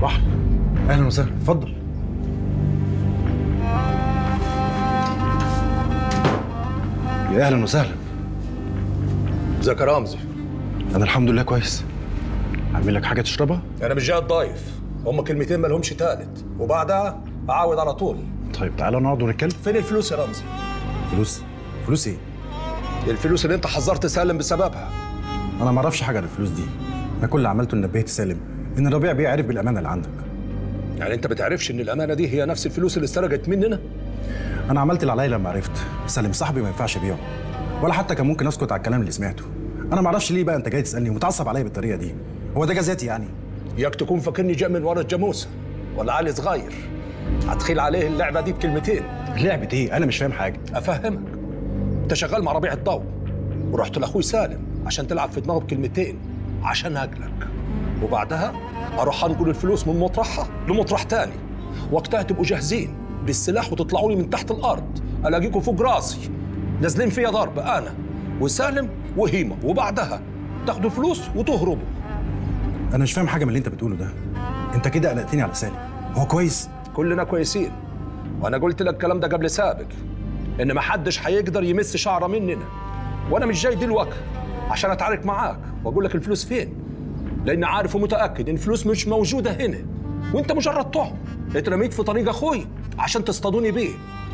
بحر اهلا وسهلا اتفضل يا اهلا وسهلا ازيك يا رمزي انا الحمد لله كويس اعمل لك حاجه تشربها انا مش جاي ضايف هم كلمتين ما لهمش تالت وبعدها اعاود على طول طيب تعالى نقعد ونتكلم فين الفلوس يا رمزي فلوس فلوس ايه الفلوس اللي انت حذرت سالم بسببها انا ما اعرفش حاجه عن الفلوس دي انا كل اللي عملته ان نبهت سالم ان ربيع بيه عرف بالامانه اللي عندك يعني انت بتعرفش ان الامانه دي هي نفس الفلوس اللي اتسرقت مننا انا عملت اللي عليا لما عرفت سالم صاحبي ما ينفعش ابيعه ولا حتى كان ممكن اسكت على الكلام اللي سمعته انا ما اعرفش ليه بقى انت جاي تسالني ومتعصب عليا بالطريقه دي هو ده جزاتي يعني ياك تكون فاكرني جاي من ورا الجاموسه ولا علي صغير هتخيل عليه اللعبه دي بكلمتين لعبه ايه انا مش فاهم حاجه افهمك انت شغال مع ربيع الضوء ورحت لاخوي سالم عشان تلعب في دماغه بكلمتين عشان هاجلك وبعدها اروح انقل الفلوس من مطرحها لمطرح تاني وقتها تبقوا جاهزين بالسلاح وتطلعوا لي من تحت الارض الاقيكم فوق راسي نازلين فيا ضرب انا وسالم وهيمه وبعدها تاخدوا فلوس وتهربوا انا مش فاهم حاجه من اللي انت بتقوله ده انت كده قلقتني على سالم هو كويس كلنا كويسين وانا قلت لك الكلام ده قبل سابق ان محدش هيقدر يمس شعره مننا وانا مش جاي دلوقتي عشان اتعارك معاك واقول لك الفلوس فين لاني عارف ومتاكد ان الفلوس مش موجوده هنا وانت مجرد طعم اترميت في طريق اخوي عشان تصطادوني بيه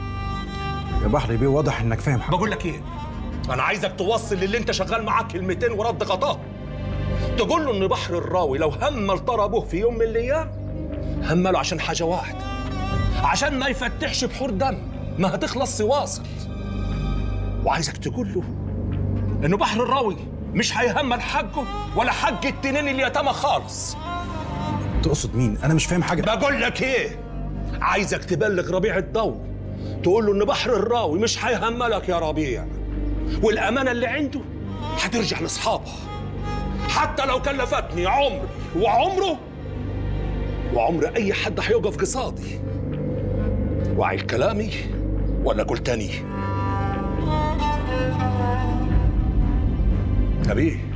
يا بحر بيه واضح انك فاهم حاجه بقول لك ايه انا عايزك توصل للي انت شغال معاه كلمتين ورد غطاه تقول له ان بحر الراوي لو همل طربه في يوم من الايام همله عشان حاجه واحده عشان ما يفتحش بحور دم ما هتخلص واصل وعايزك تقول له انه بحر الراوي مش هيهمل حقه ولا حق التنين اليتامى خالص تقصد مين انا مش فاهم حاجه بقول لك ايه عايزك تبلغ ربيع الضوء تقول له ان بحر الراوي مش هيهملك يا ربيع والامانه اللي عنده هترجع لاصحابها حتى لو كلفتني عمري وعمره وعمر اي حد هيقف قصادي وعي كلامي ولا قلت تاني نبيه